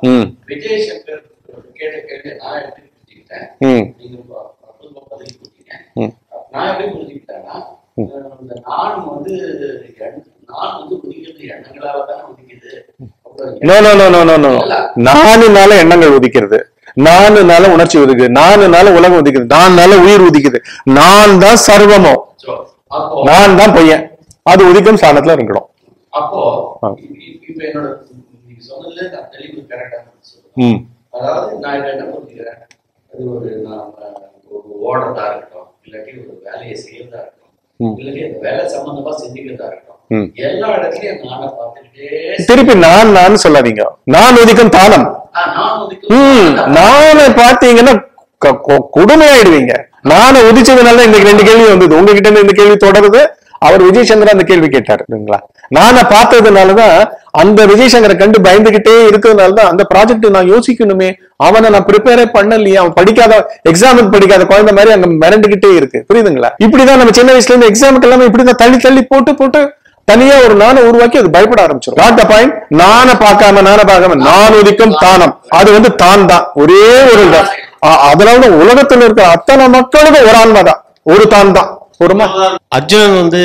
ம் விஜய் சங்கர் கேட்ட கேள்வி நான் எப்படி புரிஞ்சுக்கிட்டேன் ம் நீங்க ப- அற்புதமா பதில் கொடுத்தீங்க ம். நான் எப்படி புரிஞ்சுக்கிட்டேன்னா அஹ் இந்த நான் வந்து எண்ண- நான் வந்து உதிக்கிறது எண்ணங்களால தானே உதிக்குது அப்புறம் no no no no no no இல்ல. நானுனால எண்ணங்கள் உதிக்கிறது நானுனால உணர்ச்சி உதிக்குது நானுனால உலகம் உதிக்குது நான்னால உயிர் உதிக்குது நான் தான் சர்வமோ so, அப்போ நான் தான் பையன் அது உதிக்கும் ஸ்தானத்துல இருக்கணும் அப்போ ஆ. இப்ப இப்ப என்னோட நீங்க சொன்னதுல நான் தெளிவு கரெக்டா சொல்றேன் ம் அதாவது நான் இப்ப என்ன புரிஞ்சுக்கிறேன் அது ஒரு நாம ஒரு ஓடுறதா இருக்கட்டும் இல்லாட்டி ஒரு வேலையை செய்யறதா இருக்கட்டும் ம். இல்லாட்டி அந்த வேலை சம்பந்தமா சிந்திக்கிறதா இருக்கட்டும் ம். எல்லா இடத்துலயும் நானை பார்த்துக்கிட்டே திருப்பி நான் நான் சொல்லாதீங்க நான் உதிக்கும் தானம் ஆ, நான் ஒதுக்கி ம் நானை பாத்தீங்கன்னா க- கொ- கொடுமையாயிடுவீங்க நானை உதிச்சதுனால இந்த ரெண்டு கேள்வி வந்தது உங்ககிட்ட இருந்து இந்த கேள்வி தொடருது அவர் விஜய் சங்கர் அந்த கேள்வி கேட்டாரு இல்லைங்களா நானை பார்த்ததுனாலதான் அந்த விஜய் சங்கரை கண்டு பயந்துகிட்டே இருக்கிறதுனாலதான் அந்த ப்ராஜெக்ட் நான் யோசிக்கணுமே அவனை நான் ப்ரிப்பேரே பண்ணலையே அவன் படிக்காத எக்ஸாமுக்கு படிக்காத குழந்தை மாதிரி அங்க மிரண்டுகிட்டே இருக்கு புரியுதுங்களா இப்படிதான் நம்ம சின்ன வயசுல இருந்து எக்ஸாமுக்கு எல்லாமே இப்படிதான் தள்ளி தள்ளி போட்டு போட்டு தனியா ஒரு நானை உருவாக்கி அது பயப்பட ஆரம்பிச்சிடும் வாட் த பாயிண்ட் நானை பார்க்காம நானை பார்க்காம நான் உதிக்கும் தானம் அது வந்து தான் தான் ஒரே ஒரு தான் அதனால உலகத்துல இருக்கிற அத்தனை மக்களுக்கும் ஒரு ஆன்மா தான் ஒரு தான் தான் ஒருமா அர்ஜுனன் வந்து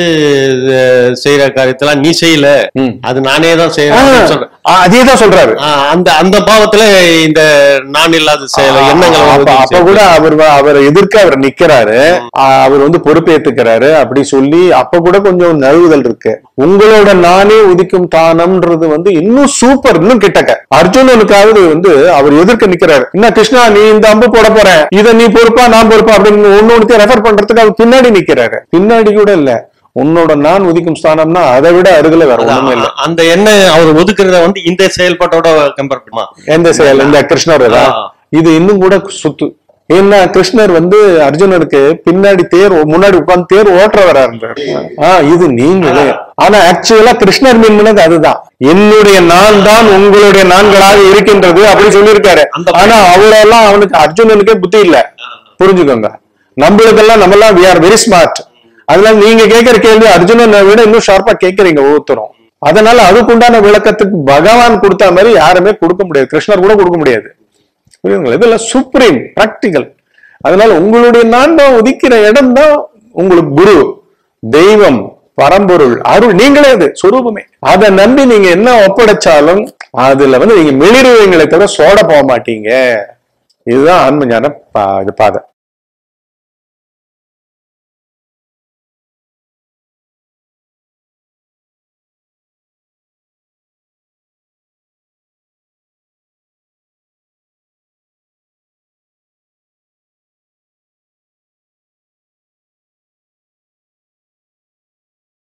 அஹ், செய்யற காரியத்தெல்லாம் நீ செய்யல ம். அது நானே தான் செய்யறேன் சொல்றேன் அதே தான் சொல்றாரு ஆஹ், அந்த அந்த பாவத்துல இந்த நான் இல்லாத செயல எண்ணங்கள் அப்ப வந்து அப்ப கூட அவர் வ- அவர் எதிர்க்க அவர் நிக்கிறாரு ஆ, அவர் வந்து பொறுப்பேத்துக்கிறாரு அப்படி சொல்லி அப்ப கூட கொஞ்சம் நழுவுதல் இருக்கு உங்களோட நானே உதிக்கும் தானம்ன்றது வந்து இன்னும் சூப்பர் இன்னும் கிட்டக்க அர்ஜுனனுக்காவது வந்து அவர் எதிர்க்க நிக்கிறாரு என்ன கிருஷ்ணா நீ இந்த அம்பு போட போறேன் இத நீ பொறுப்பா நான் பொறுப்பா அப்படின்னு ஒன்னு ஒன்னு ரெஃபர் பண்றதுக்கு அவர் பின்னாடி நிக்கிறாரு பின்னாடி கூட இல்ல உன்னோட நான் உதிக்கும் ஸ்தானம்னா அதை விட அருகில வேற ஒண்ணுமே இல்ல அ- அந்த எண்ணெய் அவர் ஒதுக்குறத வந்து இந்த செயல்பாட்டோட கம்பேர் பண்ணுமா எந்த செயல் இந்த கிருஷ்ணர் ஆ. இது இன்னும் கூட சுத்து ஏன்னா கிருஷ்ணர் வந்து அர்ஜுனனுக்கு பின்னாடி தேர் முன்னாடி உட்கார்ந்து தேர் ஓட்டுறவரா இருந்தார் ஆஹ் இது நீங்களே ஆனா ஆக்சுவலா கிருஷ்ணர் மீன் பண்ணது அதுதான் என்னுடைய நான் தான் உங்களுடைய நான்களாக இருக்கின்றது அப்படி சொல்லியிருக்காரு அந்த- ஆனா அவ்வளவு அவனுக்கு அர்ஜுனனுக்கே புத்தி இல்ல புரிஞ்சுக்கோங்க நம்மளுக்கெல்லாம் நம்ம எல்லாம் வி ஆர் வெரி ஸ்மார்ட் அதனால நீங்க கேட்கிற கேள்வி அர்ஜுனனை விட இன்னும் ஷார்ப்பா கேட்கறீங்க ஒவ்வொருத்தரும் அதனால அதுக்குண்டான விளக்கத்துக்கு பகவான் கொடுத்த மாதிரி யாருமே கொடுக்க முடியாது கிருஷ்ணர் கூட கொடுக்க முடியாது புரியுதுங்களா இதெல்லாம் சுப்ரீம் பிராக்டிக்கல் அதனால உங்களுடைய நான் தான் உதிக்கிற இடம் தான் உங்களுக்கு குரு தெய்வம் பரம்பொருள் அருள் நீங்களே அது சொரூபமே அதை நம்பி நீங்க என்ன ஒப்படைச்சாலும் அதுல வந்து நீங்க மிளிருவீங்களே தவிர சோட போக மாட்டீங்க இதுதான் ஆன்ம ஞான பா- இது பாதை